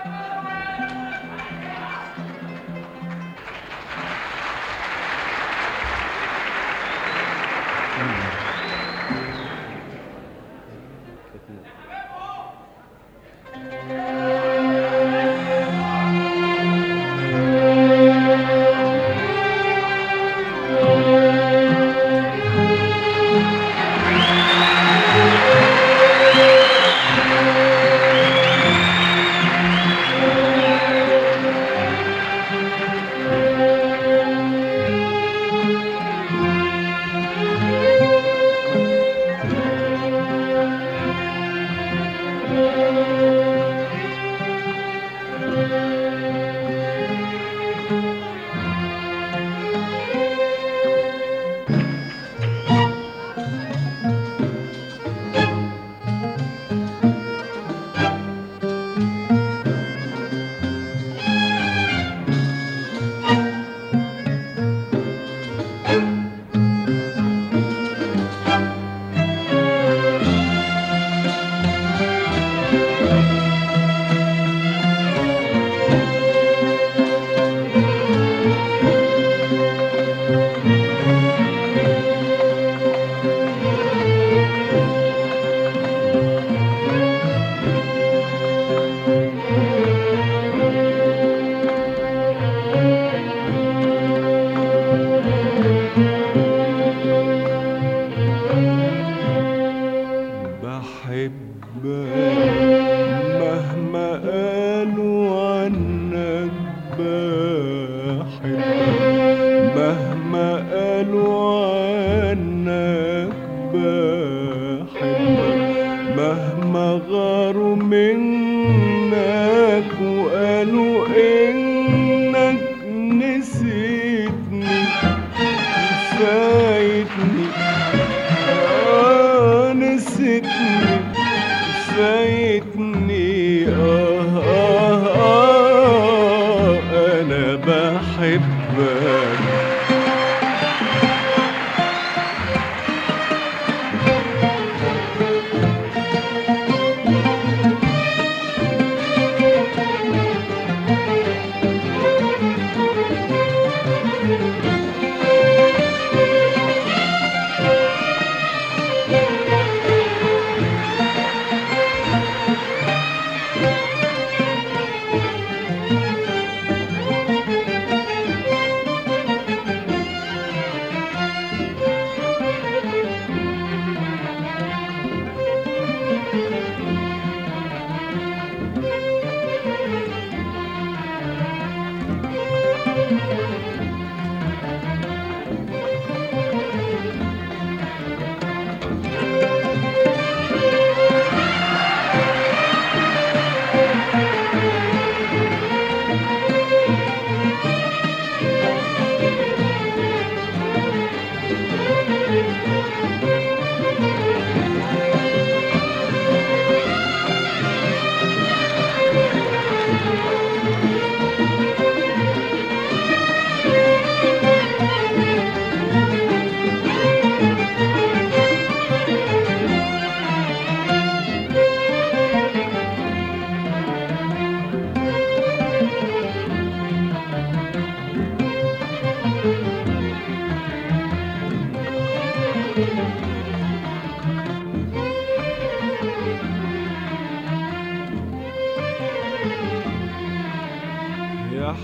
يا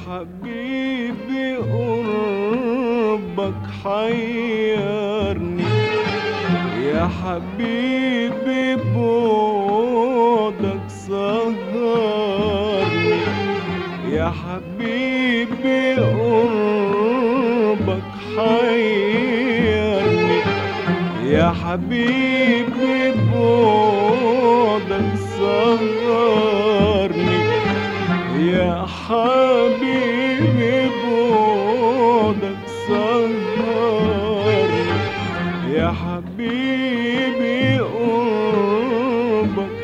حبيبي قربك حيرني يا حبيبي بعدك سهرني يا حبيبي قربك حيرني يا حبيبي بعدك سهرني يا حبيبي بعدك سهرني يا حبيبي قربك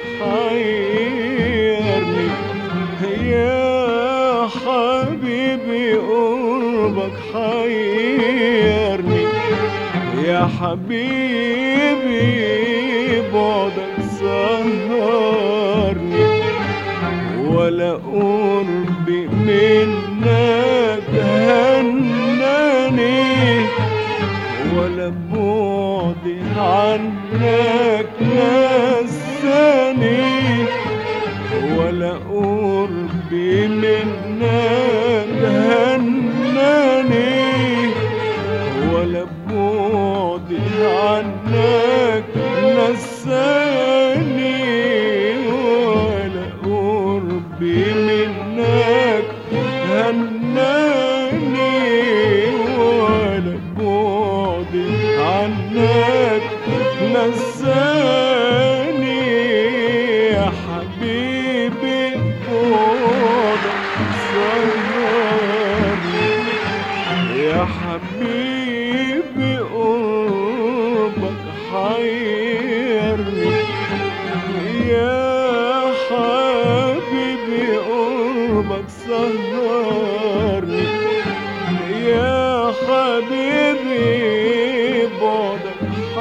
حيرني يا حبيبي قربك حيرني يا حبيبي بعدك سهرني ولا أقول عنك نساني ولا قربي منك هناني ولا بعدي عنك نساني ولا قربي منك هناني ولا بعدي عنك نساني يا حبيبي بعدك سهرني يا حبيبي قربك حيرني يا حبيبي قربك سهرني يا حبيبي بعدك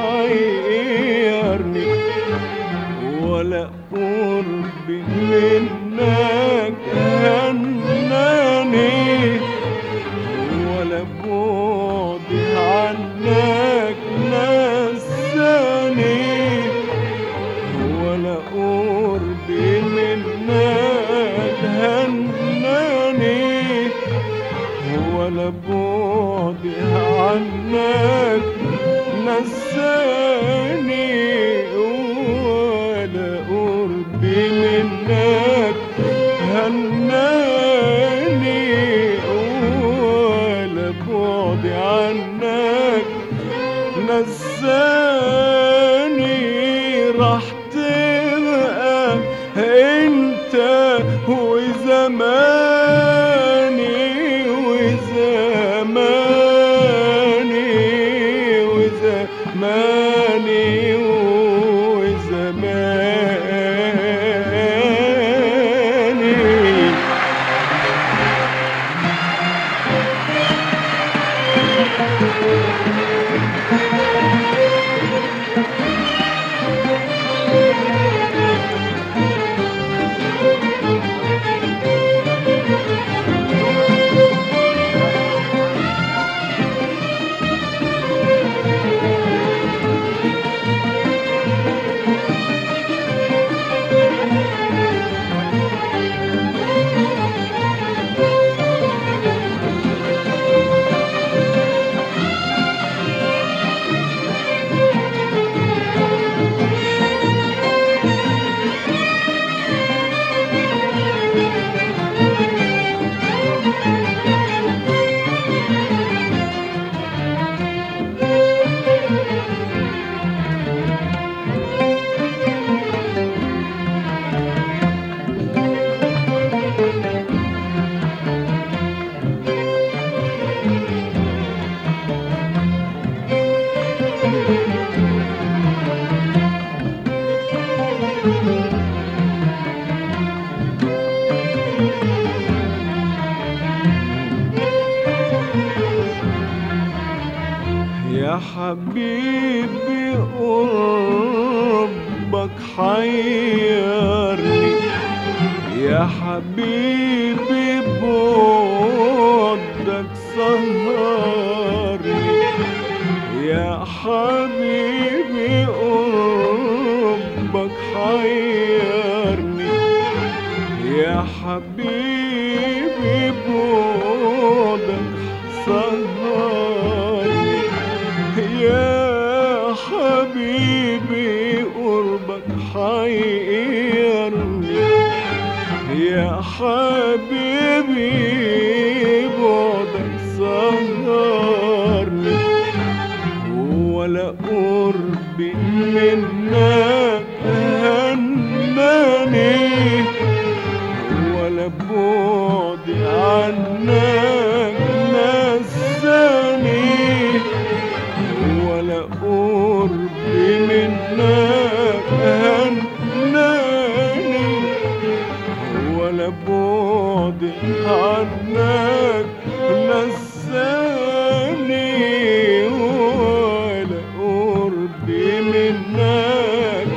حيرني ولا قربي منك هناني ولا بعدي عنك نساني ولا قربي منك هناني ولا بعدي عنك نساني ولا قربي منك هناني ولا بعدي عنك نساني راح تبقى انت وزماني وزماني وزماني وزماني يا حبيبي قربك حيرني يا حبيبي بعدك سهرني يا حبيبي قربك حيرني يا حبيبي بعدك سهرني يا حبيبي قربك حيرني يا حبيبي بعدك سهرني ولا قربي منك هناني ولا بعدي عنك نساني ولا قربي منك هناني ولا بعدي عنك نساني ولا قربي منك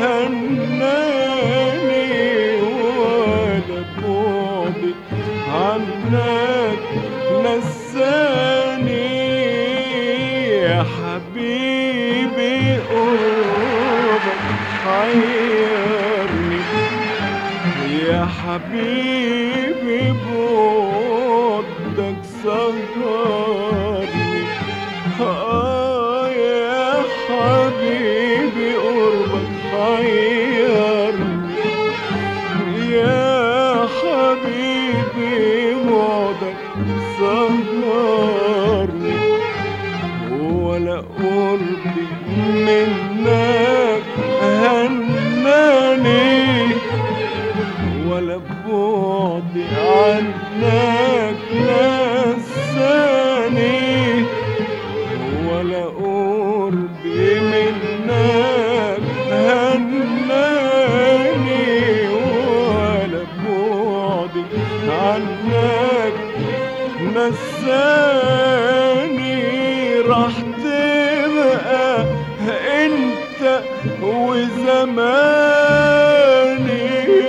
هناني ولا بعدي عنك نساني يا حبيبي يا حبيبي بودك سهرني آه يا حبيبي قربك حيرني يا حبيبي بعدك سهرني ولا قربي منك هناني ولا بعدي عنك نساني ولا قربي منك هناني ولا بعدي عنك نساني راح تبقى انت وزماني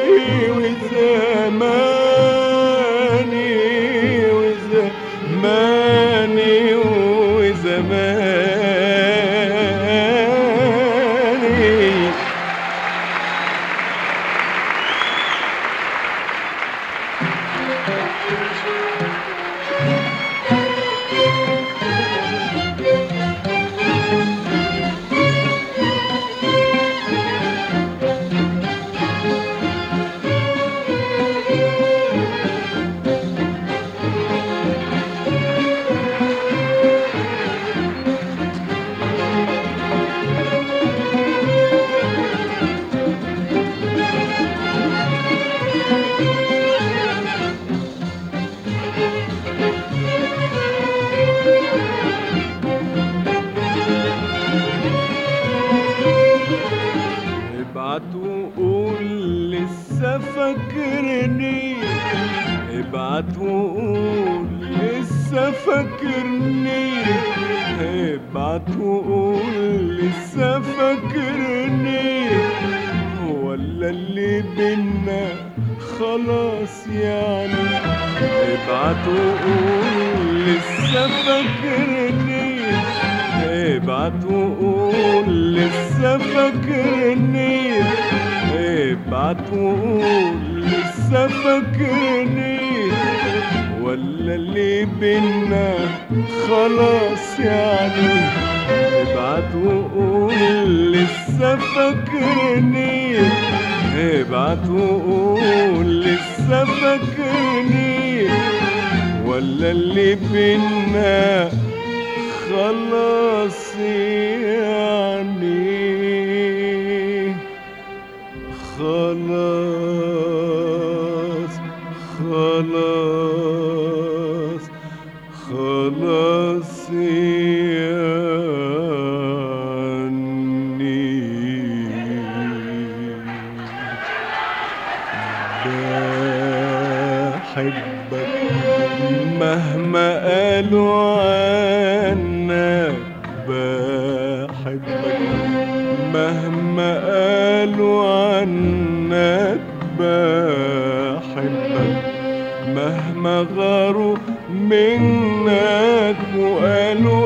وزماني وزماني وزماني ابعت وقول لسه فاكرني ابعت وقول لسه فاكرني ابعت وقول لسه فاكرني ولا اللي بينا خلاص يعني ابعت وقول لسه فاكرني ابعت وقول لسه فاكرني ابعت وقول لسه فاكرني ولا اللي بينا خلاص يعني ابعت وقول لسه فاكرني ابعت وقول لسه فاكرني ولا اللي بينا خلاص يعني خلاص خلاص خلاص يعني بحبك مهما قالوا عنك بحبك مهما قالوا عنك بحبك مهما غاروا منك وقالوا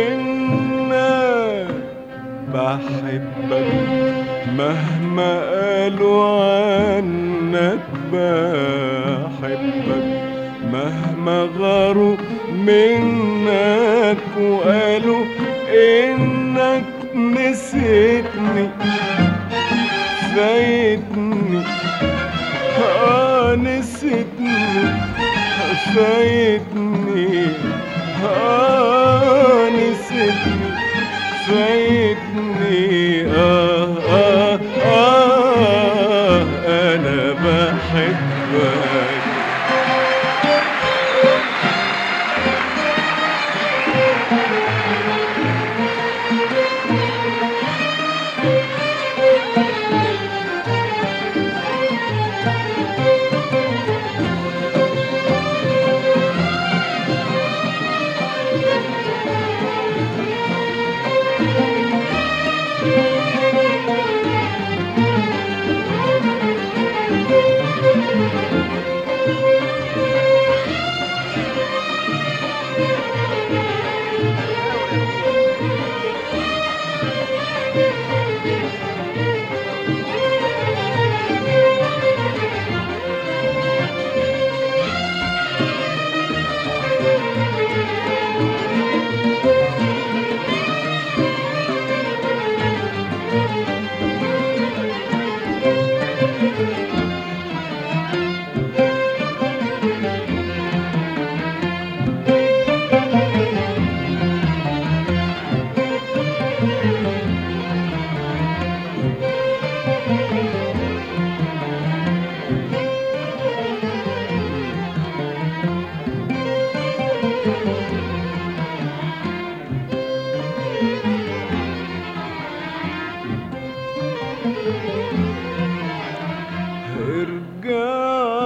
انك بحبك مهما قالوا عنك بحبك مهما غاروا منك وقالوا انك نسيتني فايتني اه نسيتني فايتني اه نسيتني فايتني آه آه آه أنا بحبك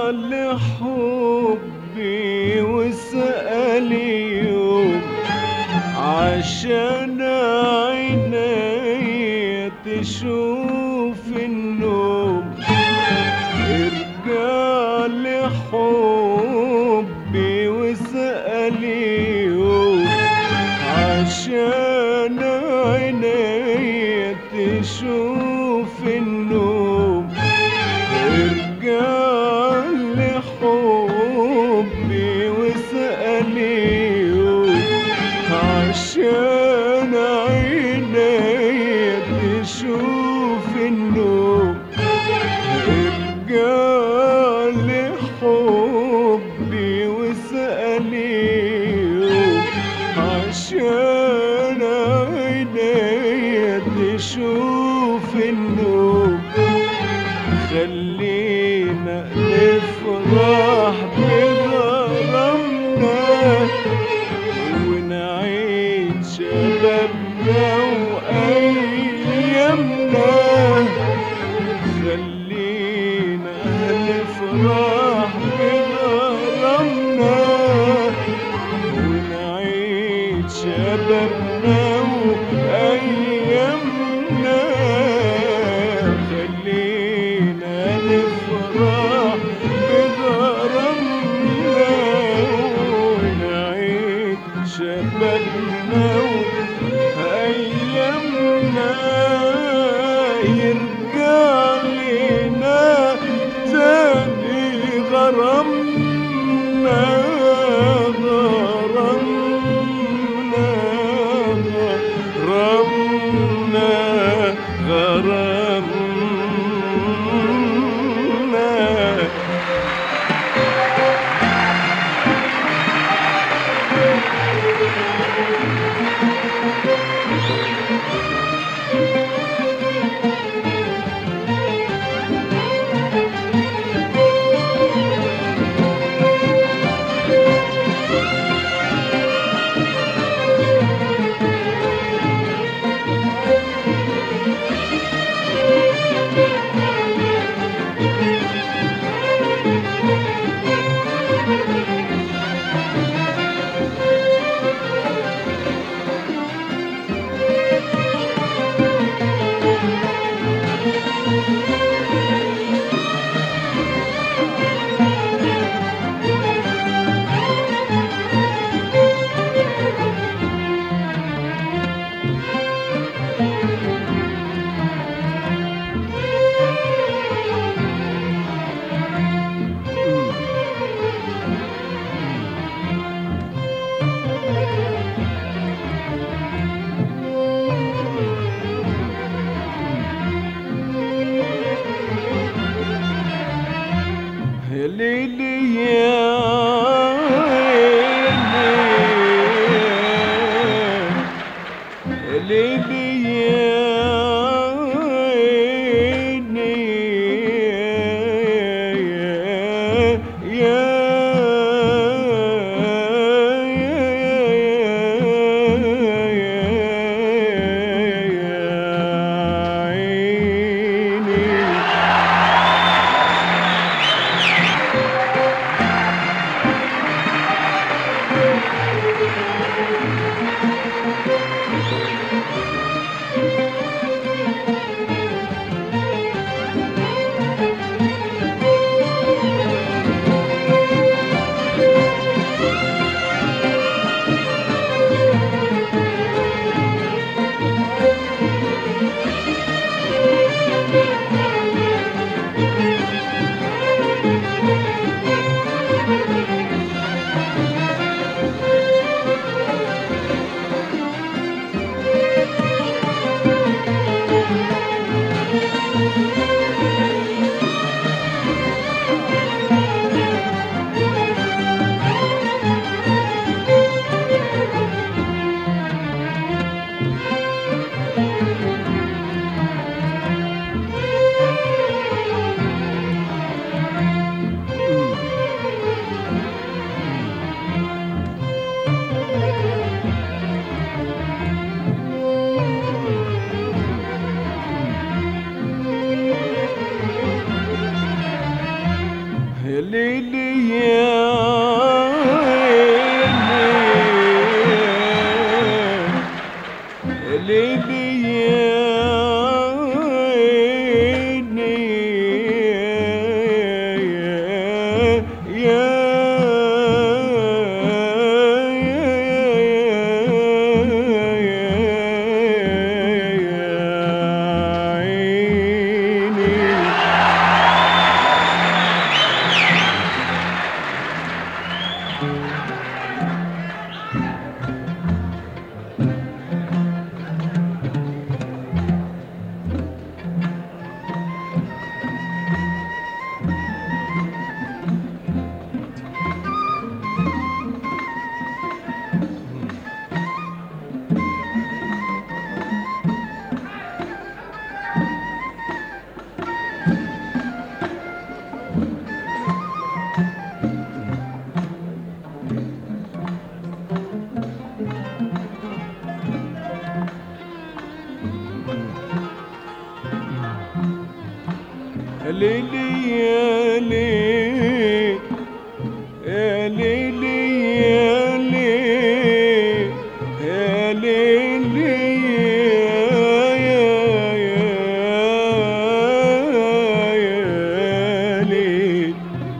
لحبي واسألي يوم عشان عيني تشوف النوم ارجع لحبي واسألي يوم عشان عيني تشوف النوم ارجع لحبي واسألي يوم عشان عيني تشوف النوم ارجع لحبي واسألي يوم عشان عيني تشوف النوم خلينا نفرح بغرامنا ونعيد شبابنا وأيامنا خلينا نفرح بغرامنا ونعيد شبابنا وأيامنا خلينا نفرح بغرامنا ونعيد شبابنا وأيامنا يرجع لنا تاني غرامنا غرامنا غرامنا غرامنا يا ليلي يا عيني يا ليلي يا عيني يا عيني يا ليلي يا عيني يا ليلي يا عيني يا عيني ليلي يا ليل يا ليلي يا ليل يا ليلي يا يا يا ليل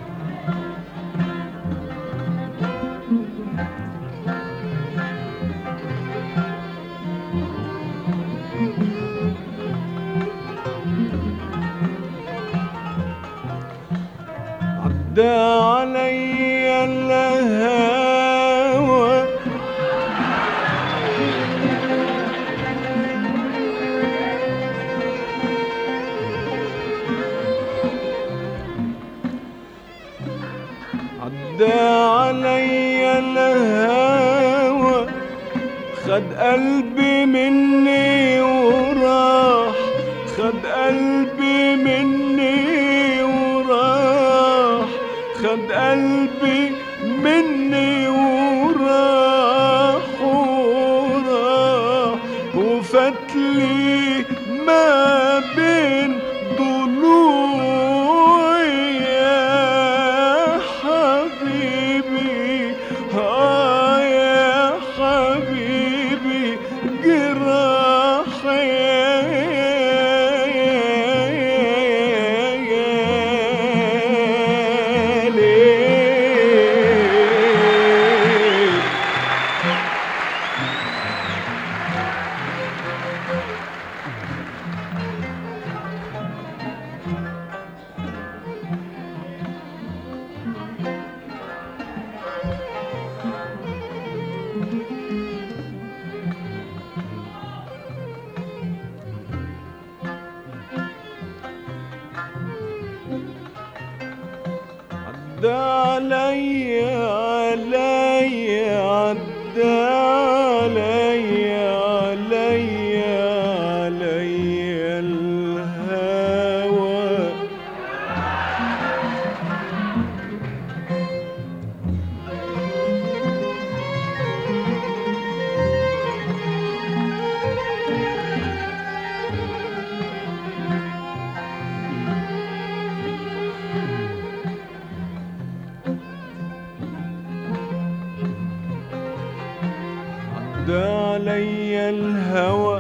عدى علي الهوى عدى علي الهوى خد قلبي مني وراح خد قلبي مني وراح خد قلبي مني وراح وراح وفتلي ما بين ضلوعي يا حبيبي آه يا حبيبي جراح يا ليل عدى علي علي عدى علي علي علي الهوى عدى علي الهوى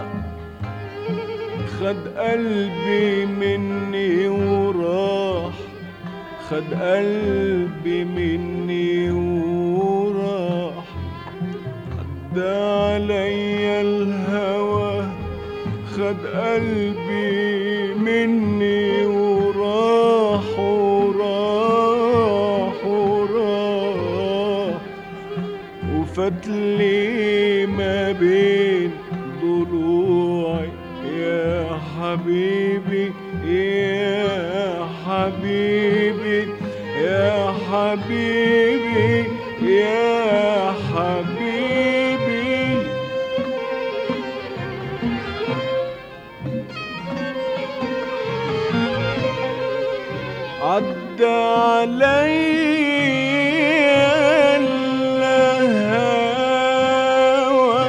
خد قلبي مني وراح خد قلبي مني وراح عدى علي الهوى خد قلبي مني وراح وراح وراح وفتلي ما بين ضلوعي يا حبيبي يا حبيبي يا حبيبي يا حبيبي عدى علي الهوى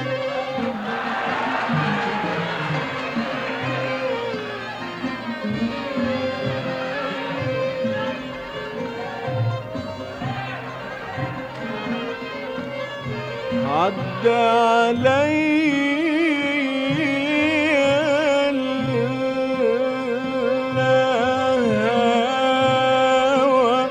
عدى علي الهوى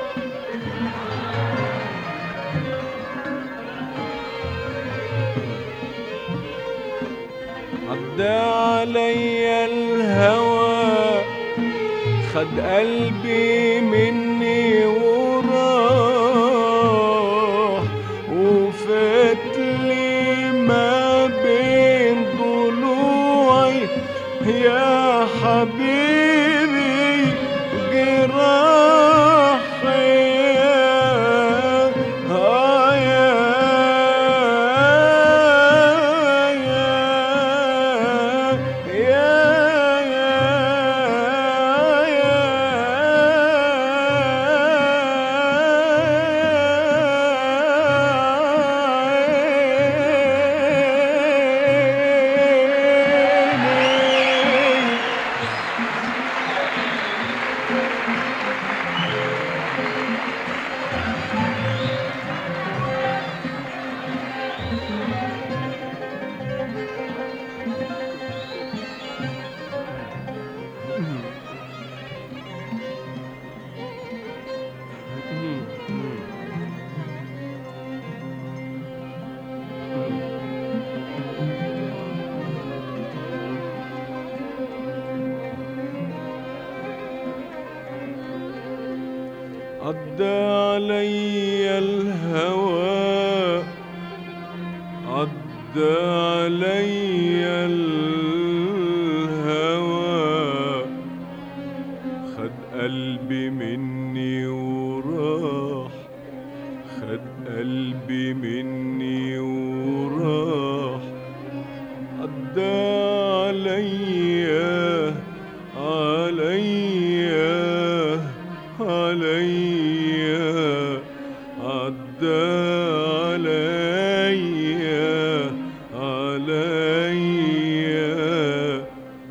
عدى علي الهوى خد قلبي مني وراح وفات لي ما بين ضلوعي يا حبيبي جراح آه يا عدى علي الهوى عدى علي الهوى خد قلبي مني وراح خد قلبي مني وراح عدى عليا عليا عليا عدى عليا عليا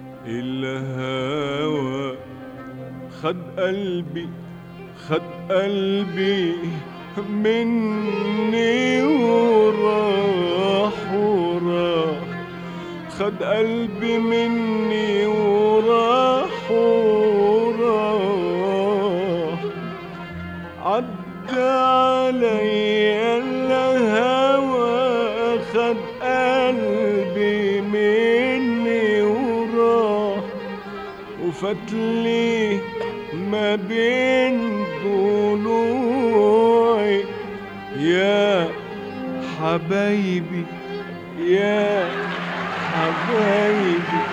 الهوى خد قلبي خد قلبي مني وراح وراح خد قلبي مني وراح وراح عدى علي الهوى خد قلبي مني وراح وفتلي ما بين ضلوعي يا حبايبي يا حبايبي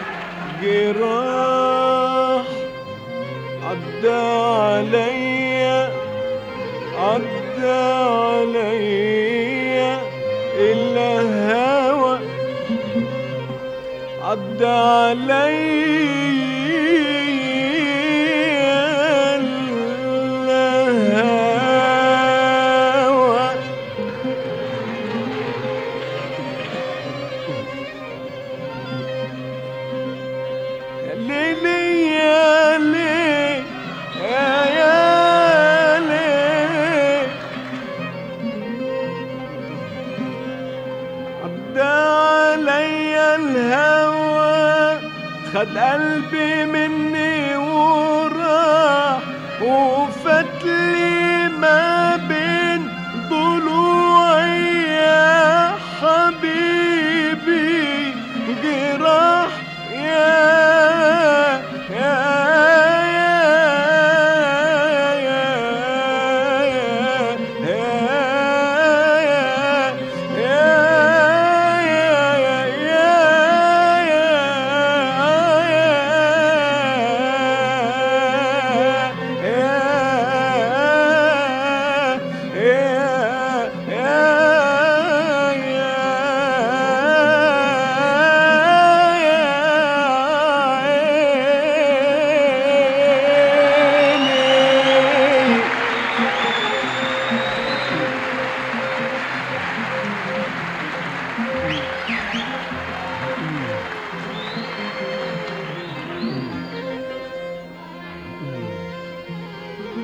جراح عدى عليا عدى عليا الهوى عدى عليا الهوى يا ليلي يا ليل يا يا ليل عدى علي الهوى خد قلبي مني وراح وفتلي ما بين ضلوعي يا حبيبي جراح يا يا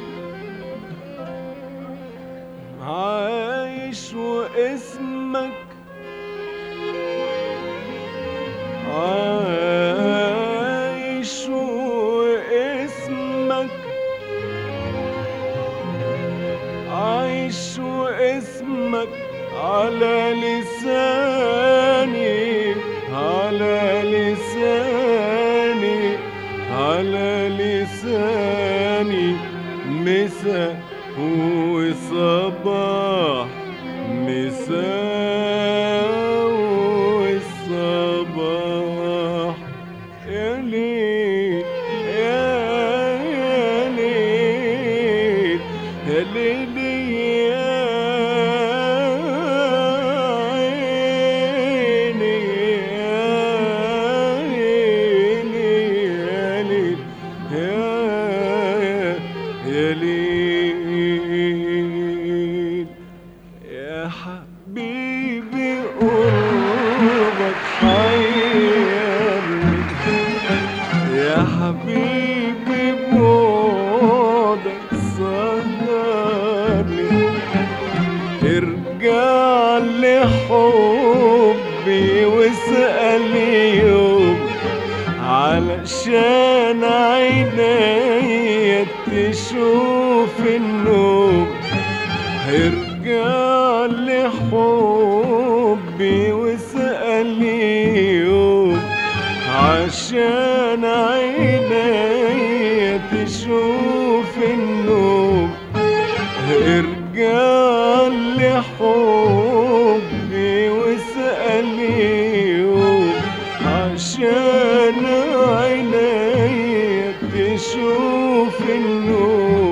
عايش واسمك عايش واسمك عايش واسمك على لساني على لساني على لساني مساء وصباح مساء والصباح يا ليل يا يا ليل يا ليل يا عيني يا عيني يا ليل يا يا ليل يا حبيبي قربك حيرني يا حبيبي بعدك سهرني ارجع لحبي واسأل يوم علشان عيني تشوف النوم ارجع لحبي واسأل يوم عشان عيني تشوف النوم ارجع لحبي واسأل يوم عشان عيني تشوف النوم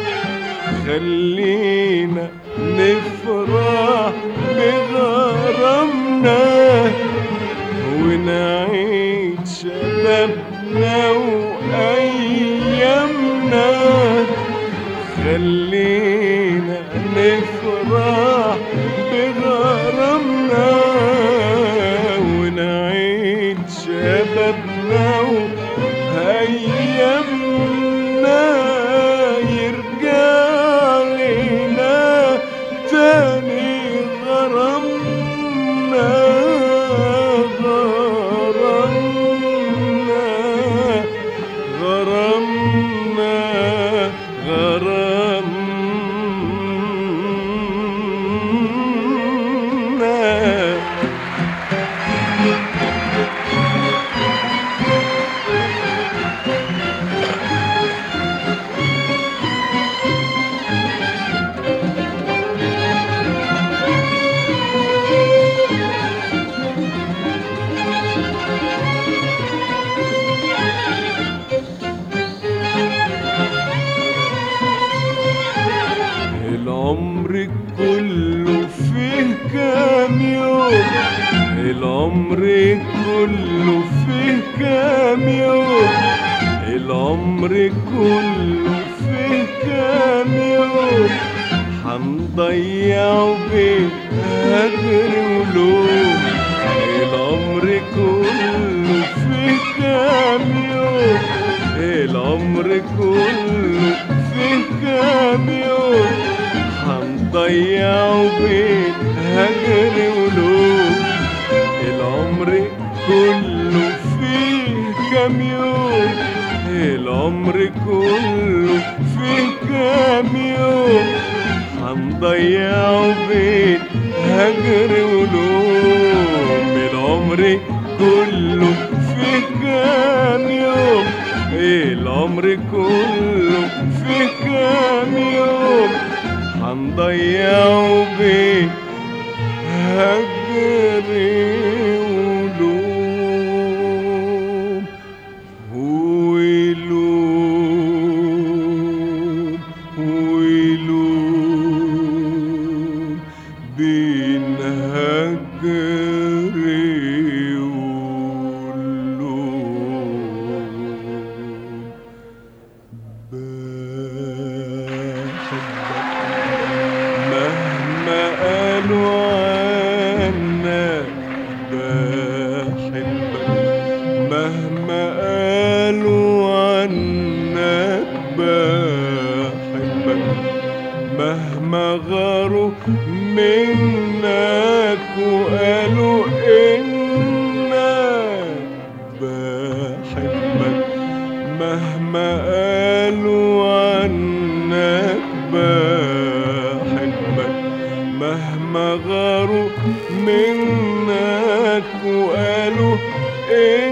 خلينا نفرح بغرامنا ونعيد شبابنا وأيامنا خلينا نفرح بغرامنا ونعيد شبابنا وأيامنا يرجع لنا تاني غرامنا غرامنا غرامنا غرامنا العمر كله فيه كام يوم العمر كله فيه كام يوم العمر كله فيه كام يوم حنضيعه بين هجر ولوم العمر كله فيه كام يوم العمر كله فيه كام يوم هنضيعه بين هجر ولوم العمر كله فيه كام يوم العمر كله فيه كام يوم هنضيعه بين هجر ولوم العمر كله فيه كام يوم العمر كله فيه كام يوم هنضيعه بين هجر ولوم ويلوم ويلوم بين هجر ولوم بحبك مهما قالوا عنك بحبك مهما قالوا عنك بحبك مهما غاروا منك وقالوا انك بحبك مهما غاروا منك وقالوا إن